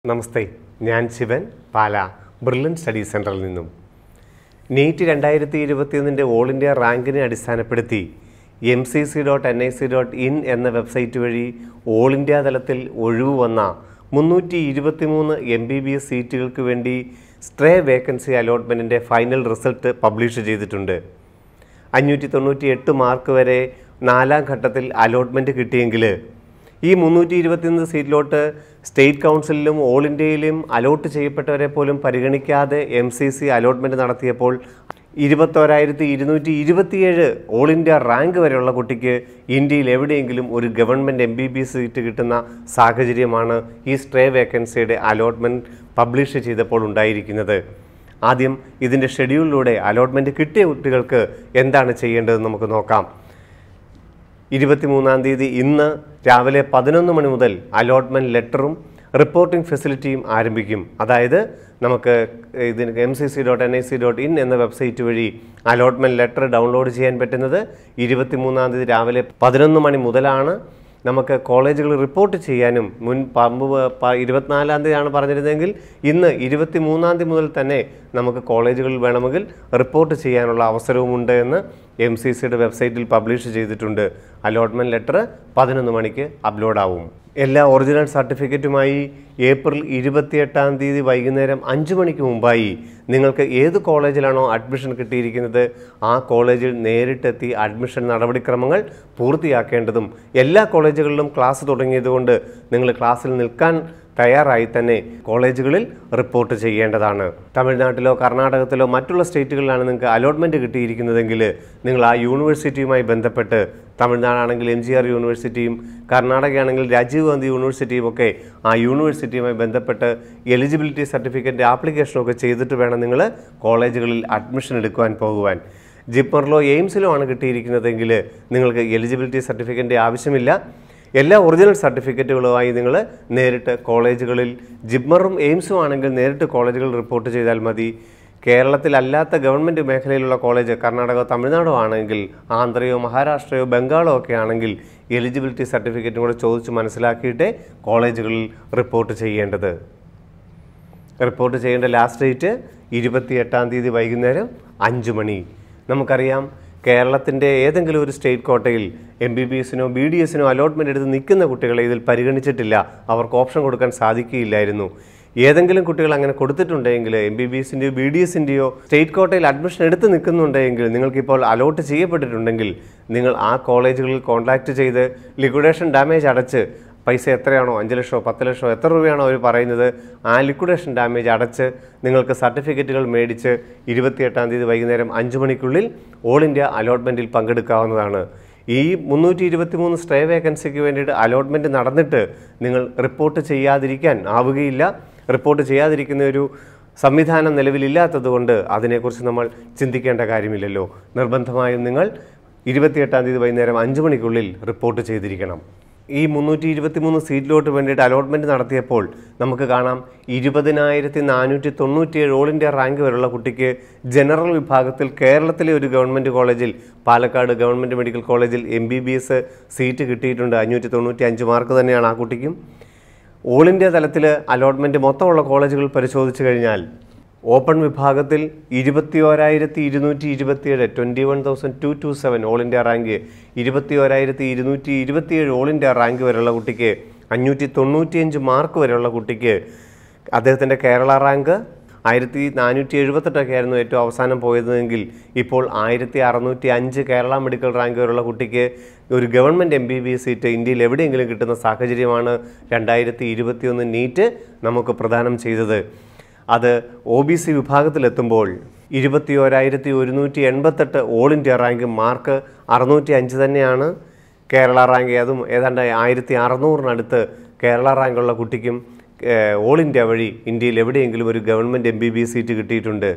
നമസ്തേ ഞാൻ ശിവൻ പാല ബ്രില്ലൻ സ്റ്റഡി സെൻറ്ററിൽ നിന്നും നീറ്റ് രണ്ടായിരത്തി ഇരുപത്തിയൊന്നിൻ്റെ ഓൾ ഇന്ത്യ റാങ്കിനെ അടിസ്ഥാനപ്പെടുത്തി M C C dot N I C dot in എന്ന വെബ്സൈറ്റ് വഴി ഓൾ ഇന്ത്യ തലത്തിൽ ഒഴിവ് വന്ന മുന്നൂറ്റി ഇരുപത്തിമൂന്ന് എം ബി ബി എസ് സീറ്റുകൾക്ക് വേണ്ടി സ്ട്രേ വേക്കൻസി അലോട്ട്മെൻറ്റിൻ്റെ ഫൈനൽ റിസൾട്ട് പബ്ലിഷ് ചെയ്തിട്ടുണ്ട് അഞ്ഞൂറ്റി തൊണ്ണൂറ്റി എട്ട് മാർക്ക് വരെ നാലാം ഘട്ടത്തിൽ അലോട്ട്മെൻറ്റ് കിട്ടിയെങ്കിൽ ഈ മുന്നൂറ്റി ഇരുപത്തിയൊന്ന് സീറ്റിലോട്ട് സ്റ്റേറ്റ് കൗൺസിലിലും ഓൾ ഇന്ത്യയിലും അലോട്ട് ചെയ്യപ്പെട്ടവരെ പോലും പരിഗണിക്കാതെ എം സി സി അലോട്ട്മെൻറ്റ് നടത്തിയപ്പോൾ ഇരുപത്തോരായിരത്തി ഇരുന്നൂറ്റി ഇരുപത്തിയേഴ് ഓൾ ഇന്ത്യ റാങ്ക് വരെയുള്ള കുട്ടിക്ക് ഇന്ത്യയിൽ എവിടെയെങ്കിലും ഒരു government M B B seat കിട്ടുന്ന സാഹചര്യമാണ് ഈ സ്ട്രേ വേക്കൻസിയുടെ അലോട്ട്മെൻറ്റ് പബ്ലിഷ് ചെയ്തപ്പോൾ ഉണ്ടായിരിക്കുന്നത് ആദ്യം ഇതിൻ്റെ ഷെഡ്യൂളിലൂടെ അലോട്ട്മെൻറ്റ് കിട്ടിയ കുട്ടികൾക്ക് എന്താണ് ചെയ്യേണ്ടതെന്ന് നമുക്ക് നോക്കാം ഇരുപത്തിമൂന്നാം തീയതി ഇന്ന് രാവിലെ പതിനൊന്ന് മണി മുതൽ അലോട്ട്മെൻറ്റ് ലെറ്ററും റിപ്പോർട്ടിംഗ് ഫെസിലിറ്റിയും ആരംഭിക്കും അതായത് നമുക്ക് ഇതിന് M C C dot N I C dot in എന്ന വെബ്സൈറ്റ് വഴി അലോട്ട്മെൻറ്റ് ലെറ്റർ ഡൗൺലോഡ് ചെയ്യാൻ പറ്റുന്നത് ഇരുപത്തിമൂന്നാം തീയതി രാവിലെ പതിനൊന്ന് മണി മുതലാണ് നമുക്ക് കോളേജുകൾ റിപ്പോർട്ട് ചെയ്യാനും മുൻ പമ്പ് പ- ഇരുപത്തിനാലാം തീയതിയാണ് പറഞ്ഞിരുന്നതെങ്കിൽ ഇന്ന് ഇരുപത്തി മൂന്നാം തീയതി മുതൽ തന്നെ നമുക്ക് കോളേജുകളിൽ വേണമെങ്കിൽ റിപ്പോർട്ട് ചെയ്യാനുള്ള അവസരവുമുണ്ട് എന്ന് എം സി സിയുടെ വെബ്സൈറ്റിൽ പബ്ലിഷ് ചെയ്തിട്ടുണ്ട് അലോട്ട്മെൻറ്റ് ലെറ്റർ പതിനൊന്ന് മണിക്ക് അപ്ലോഡ് ആവും എല്ലാ ഒറിജിനൽ സർട്ടിഫിക്കറ്റുമായി ഏപ്രിൽ ഇരുപത്തിയെട്ടാം തീയതി വൈകുന്നേരം അഞ്ച് മണിക്ക് മുമ്പായി നിങ്ങൾക്ക് ഏത് കോളേജിലാണോ അഡ്മിഷൻ കിട്ടിയിരിക്കുന്നത് ആ കോളേജിൽ നേരിട്ടെത്തി അഡ്മിഷൻ നടപടിക്രമങ്ങൾ പൂർത്തിയാക്കേണ്ടതും എല്ലാ കോളേജുകളിലും ക്ലാസ് തുടങ്ങിയതുകൊണ്ട് നിങ്ങൾ ക്ലാസ്സിൽ നിൽക്കാൻ തയ്യാറായി തന്നെ കോളേജുകളിൽ റിപ്പോർട്ട് ചെയ്യേണ്ടതാണ് തമിഴ്നാട്ടിലോ കർണാടകത്തിലോ മറ്റുള്ള സ്റ്റേറ്റുകളിലാണ് നിങ്ങൾക്ക് അലോട്ട്മെൻറ്റ് കിട്ടിയിരിക്കുന്നതെങ്കിൽ നിങ്ങൾ ആ യൂണിവേഴ്സിറ്റിയുമായി ബന്ധപ്പെട്ട് തമിഴ്നാടാണെങ്കിൽ എം ജി ആർ യൂണിവേഴ്സിറ്റിയും കർണാടകയാണെങ്കിൽ രാജീവ് ഗാന്ധി യൂണിവേഴ്സിറ്റിയും ഒക്കെ ആ യൂണിവേഴ്സിറ്റിയുമായി ബന്ധപ്പെട്ട് എലിജിബിലിറ്റി സർട്ടിഫിക്കറ്റ് ആപ്ലിക്കേഷനൊക്കെ ചെയ്തിട്ട് വേണം നിങ്ങൾ കോളേജുകളിൽ അഡ്മിഷൻ എടുക്കുവാൻ പോകുവാൻ ജിപ്മറിലോ എയിംസിലോ ആണ് കിട്ടിയിരിക്കുന്നതെങ്കിൽ നിങ്ങൾക്ക് എലിജിബിലിറ്റി സർട്ടിഫിക്കറ്റിൻ്റെ ആവശ്യമില്ല എല്ലാ ഒറിജിനൽ സർട്ടിഫിക്കറ്റുകളുമായി നിങ്ങൾ നേരിട്ട് കോളേജുകളിൽ ജിപ്മറും എയിംസും ആണെങ്കിൽ നേരിട്ട് കോളേജുകളിൽ റിപ്പോർട്ട് ചെയ്താൽ മതി കേരളത്തിലല്ലാത്ത ഗവൺമെൻറ് മേഖലയിലുള്ള കോളേജ് കർണാടകയോ തമിഴ്നാടോ ആണെങ്കിൽ ആന്ധ്രയോ മഹാരാഷ്ട്രയോ ബംഗാളോ ഒക്കെ ആണെങ്കിൽ എലിജിബിലിറ്റി സർട്ടിഫിക്കറ്റും കൂടെ ചോദിച്ച് മനസ്സിലാക്കിയിട്ടേ കോളേജുകളിൽ റിപ്പോർട്ട് ചെയ്യേണ്ടത് റിപ്പോർട്ട് ചെയ്യേണ്ട ലാസ്റ്റ് ഡേറ്റ് ഇരുപത്തി എട്ടാം തീയതി വൈകുന്നേരം അഞ്ച് മണി നമുക്കറിയാം കേരളത്തിൻ്റെ ഏതെങ്കിലും ഒരു സ്റ്റേറ്റ് കോട്ടയിൽ എം ബി ബി എസിനോ ബി ഡി എസിനോ അലോട്ട്മെൻറ്റ് എടുത്ത് നിൽക്കുന്ന കുട്ടികളെ ഇതിൽ പരിഗണിച്ചിട്ടില്ല അവർക്ക് ഓപ്ഷൻ കൊടുക്കാൻ സാധിക്കുകയില്ലായിരുന്നു ഏതെങ്കിലും കുട്ടികൾ അങ്ങനെ കൊടുത്തിട്ടുണ്ടെങ്കിൽ എം ബി ബി എസിൻ്റെയോ ബി ഡി എസിൻ്റെയോ സ്റ്റേറ്റ് കോട്ടയിൽ അഡ്മിഷൻ എടുത്ത് നിൽക്കുന്നുണ്ടെങ്കിൽ നിങ്ങൾക്കിപ്പോൾ അലോട്ട് ചെയ്യപ്പെട്ടിട്ടുണ്ടെങ്കിൽ നിങ്ങൾ ആ കോളേജുകളിൽ കോൺടാക്റ്റ് ചെയ്ത് ലിക്വിഡേഷൻ ഡാമേജ് അടച്ച് പൈസ എത്രയാണോ അഞ്ച് ലക്ഷമോ പത്ത് ലക്ഷമോ എത്ര രൂപയാണോ അവർ പറയുന്നത് ആ ലിക്വിഡേഷൻ ഡാമേജ് അടച്ച് നിങ്ങൾക്ക് സർട്ടിഫിക്കറ്റുകൾ മേടിച്ച് ഇരുപത്തിയെട്ടാം തീയതി വൈകുന്നേരം അഞ്ച് മണിക്കുള്ളിൽ ഓൾ ഇന്ത്യ അലോട്ട്മെൻറ്റിൽ പങ്കെടുക്കാവുന്നതാണ് ഈ മുന്നൂറ്റി ഇരുപത്തി മൂന്ന് സ്റ്റേ വേക്കൻസിക്ക് വേണ്ടിയിട്ട് അലോട്ട്മെൻറ്റ് നടന്നിട്ട് നിങ്ങൾ റിപ്പോർട്ട് ചെയ്യാതിരിക്കാൻ ആവുകയില്ല റിപ്പോർട്ട് ചെയ്യാതിരിക്കുന്ന ഒരു സംവിധാനം നിലവിലില്ലാത്തതുകൊണ്ട് അതിനെക്കുറിച്ച് നമ്മൾ ചിന്തിക്കേണ്ട കാര്യമില്ലല്ലോ നിർബന്ധമായും നിങ്ങൾ ഇരുപത്തിയെട്ടാം തീയതി വൈകുന്നേരം അഞ്ച് മണിക്കുള്ളിൽ റിപ്പോർട്ട് ചെയ്തിരിക്കണം ഈ മുന്നൂറ്റി ഇരുപത്തി മൂന്ന് സീറ്റിലോട്ട് വേണ്ടിയിട്ട് അലോട്ട്മെൻറ്റ് നടത്തിയപ്പോൾ നമുക്ക് കാണാം ഇരുപതിനായിരത്തി നാനൂറ്റി തൊണ്ണൂറ്റിയേഴ് ഓൾ ഇന്ത്യ റാങ്ക് വരെയുള്ള കുട്ടിക്ക് ജനറൽ വിഭാഗത്തിൽ കേരളത്തിലെ ഒരു ഗവൺമെൻറ് കോളേജിൽ പാലക്കാട് ഗവൺമെൻറ് മെഡിക്കൽ കോളേജിൽ M B B S seat കിട്ടിയിട്ടുണ്ട് അഞ്ഞൂറ്റി തൊണ്ണൂറ്റി അഞ്ച് മാർക്ക് തന്നെയാണ് ആ കുട്ടിക്കും ഓൾ ഇന്ത്യ തലത്തിൽ അലോട്ട്മെൻറ്റ് മൊത്തമുള്ള കോളേജുകൾ പരിശോധിച്ച് കഴിഞ്ഞാൽ ഓപ്പൺ വിഭാഗത്തിൽ ഇരുപത്തി ഓരായിരത്തി ഇരുന്നൂറ്റി ഇരുപത്തിയേഴ് twenty one thousand two two seven all India rank ഇരുപത്തി ഓരായിരത്തി ഇരുന്നൂറ്റി ഇരുപത്തിയേഴ് ഓൾ ഇന്ത്യ റാങ്ക് വരെയുള്ള കുട്ടിക്ക് അഞ്ഞൂറ്റി തൊണ്ണൂറ്റിയഞ്ച് മാർക്ക് വരെയുള്ള കുട്ടിക്ക് അദ്ദേഹത്തിൻ്റെ കേരള റാങ്ക് ആയിരത്തി നാനൂറ്റി എഴുപത്തെട്ടൊക്കെ ആയിരുന്നു ഏറ്റവും അവസാനം പോയതെങ്കിൽ ഇപ്പോൾ ആയിരത്തി അറുന്നൂറ്റി അഞ്ച് കേരള മെഡിക്കൽ റാങ്ക് വരെയുള്ള കുട്ടിക്ക് ഒരു government M B B S seat ഇന്ത്യയിൽ എവിടെയെങ്കിലും കിട്ടുന്ന സാഹചര്യമാണ് രണ്ടായിരത്തി ഇരുപത്തിയൊന്ന് നീറ്റ് നമുക്ക് പ്രദാനം ചെയ്തത് അത് ഒ ബി സി വിഭാഗത്തിലെത്തുമ്പോൾ ഇരുപത്തി ഓരായിരത്തി ഒരുന്നൂറ്റി എൺപത്തെട്ട് ഓൾ ഇന്ത്യ റാങ്ക് മാർക്ക് അറുന്നൂറ്റി അഞ്ച് തന്നെയാണ് കേരള റാങ്ക് അതും ഏതാണ്ട് ആയിരത്തി അറുന്നൂറിനടുത്ത് കേരള റാങ്കുള്ള കുട്ടിക്കും ഏഹ്, ഓൾ ഇന്ത്യ വഴി ഇന്ത്യയിൽ എവിടെയെങ്കിലും ഒരു government M B B seat കിട്ടിയിട്ടുണ്ട്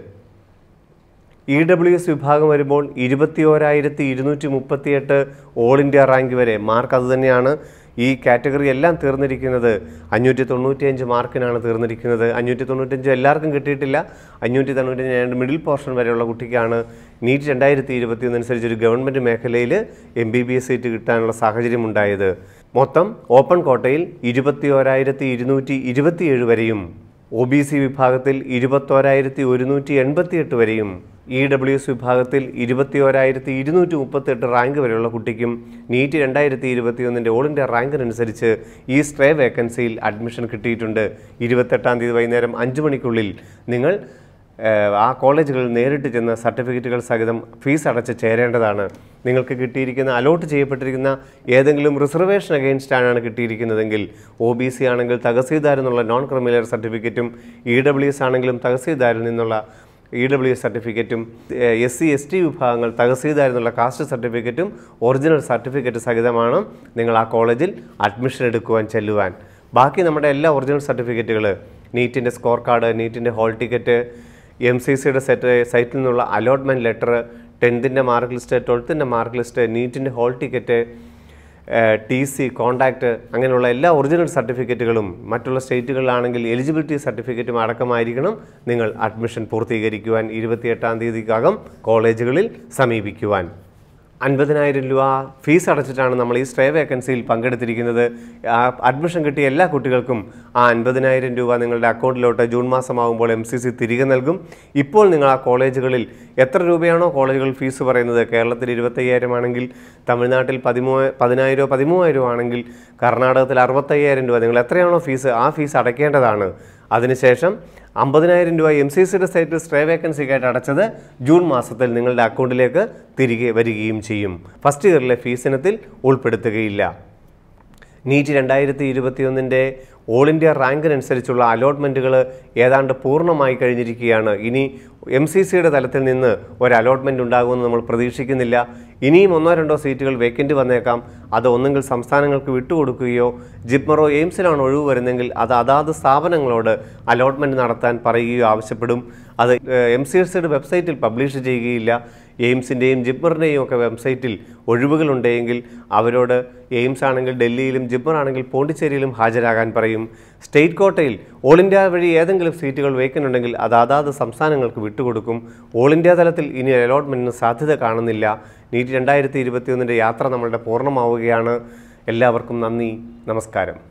ഇ ഡബ്ല്യു എസ് വിഭാഗം വരുമ്പോൾ ഇരുപത്തി ഓരായിരത്തി ഇരുന്നൂറ്റി മുപ്പത്തിയെട്ട് ഓൾ ഇന്ത്യ റാങ്ക് വരെ മാർക്ക് അതുതന്നെയാണ് ഈ കാറ്റഗറി എല്ലാം തീർന്നിരിക്കുന്നത് അഞ്ഞൂറ്റി തൊണ്ണൂറ്റിയഞ്ച് മാർക്കിനാണ് തീർന്നിരിക്കുന്നത് അഞ്ഞൂറ്റി തൊണ്ണൂറ്റഞ്ച് എല്ലാവർക്കും കിട്ടിയിട്ടില്ല അഞ്ഞൂറ്റി തൊണ്ണൂറ്റഞ്ച് മിഡിൽ പോർഷൻ വരെയുള്ള കുട്ടിക്കാണ് നീറ്റ് രണ്ടായിരത്തി ഇരുപത്തി അനുസരിച്ച് ഒരു ഗവൺമെൻറ് മേഖലയിൽ M B B S seat കിട്ടാനുള്ള സാഹചര്യം ഉണ്ടായത് മൊത്തം ഓപ്പൺ കോട്ടയിൽ ഇരുപത്തി ഓരായിരത്തി ഇരുന്നൂറ്റി ഇരുപത്തിയേഴ് വരെയും ഒ ബി സി വിഭാഗത്തിൽ ഇരുപത്തോരായിരത്തി ഒരുന്നൂറ്റി എൺപത്തിയെട്ട് വരെയും ഇ ഡബ്ല്യു എസ് വിഭാഗത്തിൽ ഇരുപത്തി ഓരായിരത്തി ഇരുന്നൂറ്റി മുപ്പത്തെട്ട് റാങ്ക് വരെയുള്ള കുട്ടിക്കും നീറ്റ് രണ്ടായിരത്തി ഇരുപത്തിയൊന്നിൻ്റെ ഓൾ ഇന്ത്യ റാങ്കിനനുസരിച്ച് ഈ സ്ട്രേ വേക്കൻസിയിൽ അഡ്മിഷൻ കിട്ടിയിട്ടുണ്ട് ഇരുപത്തെട്ടാം തീയതി വൈകുന്നേരം അഞ്ച് മണിക്കുള്ളിൽ നിങ്ങൾ ഏഹ്, ആ കോളേജുകളിൽ നേരിട്ട് ചെന്ന് സർട്ടിഫിക്കറ്റുകൾ സഹിതം ഫീസ് അടച്ച് ചേരേണ്ടതാണ് നിങ്ങൾക്ക് കിട്ടിയിരിക്കുന്ന അലോട്ട് ചെയ്യപ്പെട്ടിരിക്കുന്ന ഏതെങ്കിലും റിസർവേഷൻ അഗെയിൻസ്റ്റ് ആണ് കിട്ടിയിരിക്കുന്നതെങ്കിൽ ഒ ബി സി ആണെങ്കിൽ തഹസീൽദാരിൽ നിന്നുള്ള നോൺ ക്രിമിനൽ സർട്ടിഫിക്കറ്റും ഇ ഡബ്ല്യു എസ് ആണെങ്കിലും തഹസീൽദാരിൽ നിന്നുള്ള ഇ ഡബ്ല്യു എസ് സർട്ടിഫിക്കറ്റും എസ് സി എസ് ടി വിഭാഗങ്ങൾ തഹസീൽദാരിൽ നിന്നുള്ള കാസ്റ്റ് സർട്ടിഫിക്കറ്റും ഒറിജിനൽ സർട്ടിഫിക്കറ്റ് സഹിതമാണ് നിങ്ങൾ ആ കോളേജിൽ അഡ്മിഷൻ എടുക്കുവാൻ ചെല്ലുവാൻ ബാക്കി നമ്മുടെ എല്ലാ ഒറിജിനൽ സർട്ടിഫിക്കറ്റുകൾ നീറ്റിൻ്റെ സ്കോർ കാർഡ് നീറ്റിൻ്റെ ഹോൾ ടിക്കറ്റ് എം സി സിയുടെ സെറ്റ് സൈറ്റിൽ നിന്നുള്ള അലോട്ട്മെൻറ്റ് ലെറ്റർ ടെൻത്തിൻ്റെ മാർക്ക് ലിസ്റ്റ് ട്വൽത്തിൻ്റെ മാർക്ക് ലിസ്റ്റ് നീറ്റിൻ്റെ hall ticket T C contact അങ്ങനെയുള്ള എല്ലാ ഒറിജിനൽ സർട്ടിഫിക്കറ്റുകളും മറ്റുള്ള സ്റ്റേറ്റുകളിലാണെങ്കിൽ എലിജിബിലിറ്റി സർട്ടിഫിക്കറ്റും അടക്കമായിരിക്കണം നിങ്ങൾ അഡ്മിഷൻ പൂർത്തീകരിക്കുവാൻ ഇരുപത്തിയെട്ടാം തീയതിക്കകം കോളേജുകളിൽ സമീപിക്കുവാൻ അൻപതിനായിരം രൂപ ഫീസ് അടച്ചിട്ടാണ് നമ്മൾ ഈ സ്ട്രേ വേക്കൻസിയിൽ പങ്കെടുത്തിരിക്കുന്നത് ആ അഡ്മിഷൻ കിട്ടിയ എല്ലാ കുട്ടികൾക്കും ആ അൻപതിനായിരം രൂപ നിങ്ങളുടെ അക്കൗണ്ടിലോട്ട് ജൂൺ മാസമാകുമ്പോൾ എം സി സി തിരികെ നൽകും ഇപ്പോൾ നിങ്ങൾ ആ കോളേജുകളിൽ എത്ര രൂപയാണോ കോളേജുകൾ ഫീസ് പറയുന്നത് കേരളത്തിൽ ഇരുപത്തയ്യായിരം ആണെങ്കിൽ തമിഴ്നാട്ടിൽ പതിമൂ പതിനായിരമോ പതിമൂവായിരമോ ആണെങ്കിൽ കർണാടകത്തിൽ അറുപത്തയ്യായിരം രൂപ നിങ്ങൾ എത്രയാണോ ഫീസ് ആ ഫീസ് അടയ്ക്കേണ്ടതാണ് അതിനുശേഷം അമ്പതിനായിരം രൂപ എം സി സിയുടെ സൈറ്റിൽ സ്ട്രേ വേക്കൻസിക്കായിട്ട് അടച്ചത് ജൂൺ മാസത്തിൽ നിങ്ങളുടെ അക്കൗണ്ടിലേക്ക് തിരികെ വരികയും ചെയ്യും ഫസ്റ്റ് ഇയറിലെ ഫീസ് ഇനത്തിൽ ഉൾപ്പെടുത്തുകയില്ല നീറ്റ് രണ്ടായിരത്തി ഇരുപത്തിയൊന്നിൻ്റെ ഓൾ ഇന്ത്യ റാങ്കിനനുസരിച്ചുള്ള അലോട്ട്മെൻറ്റുകൾ ഏതാണ്ട് പൂർണ്ണമായി കഴിഞ്ഞിരിക്കുകയാണ് ഇനി എം സി സിയുടെ തലത്തിൽ നിന്ന് ഒരു അലോട്ട്മെൻറ്റ് ഉണ്ടാകുമെന്ന് നമ്മൾ പ്രതീക്ഷിക്കുന്നില്ല ഇനിയും ഒന്നോ രണ്ടോ സീറ്റുകൾ വേക്കൻറ്റ് വന്നേക്കാം അത് ഒന്നെങ്കിൽ സംസ്ഥാനങ്ങൾക്ക് വിട്ടുകൊടുക്കുകയോ ജിപ്മറോ എയിംസിലാണ് ഒഴിവ് വരുന്നെങ്കിൽ അത് അതാത് സ്ഥാപനങ്ങളോട് അലോട്ട്മെൻറ്റ് നടത്താൻ പറയുകയോ ആവശ്യപ്പെടും അത് എം സി എസ് സിയുടെ വെബ്സൈറ്റിൽ പബ്ലിഷ് ചെയ്യുകയില്ല എയിംസിൻ്റെയും ജിപ്മറിൻ്റെയും ഒക്കെ വെബ്സൈറ്റിൽ ഒഴിവുകളുണ്ടെങ്കിൽ അവരോട് എയിംസ് ആണെങ്കിൽ ഡൽഹിയിലും ജിപ്മർ ആണെങ്കിൽ പോണ്ടിച്ചേരിയിലും ഹാജരാകാൻ പറയും സ്റ്റേറ്റ് കോട്ടയിൽ ഓൾ ഇന്ത്യ വഴി ഏതെങ്കിലും സീറ്റുകൾ വേക്കൻ ഉണ്ടെങ്കിൽ അത് അതാത് സംസ്ഥാനങ്ങൾക്ക് വിട്ടുകൊടുക്കും ഓൾ ഇന്ത്യ തലത്തിൽ ഇനി അലോട്ട്മെൻറ്റിന് സാധ്യത കാണുന്നില്ല നീറ്റ് രണ്ടായിരത്തി ഇരുപത്തിയൊന്നിൻ്റെ യാത്ര നമ്മളുടെ പൂർണ്ണമാവുകയാണ് എല്ലാവർക്കും നന്ദി നമസ്കാരം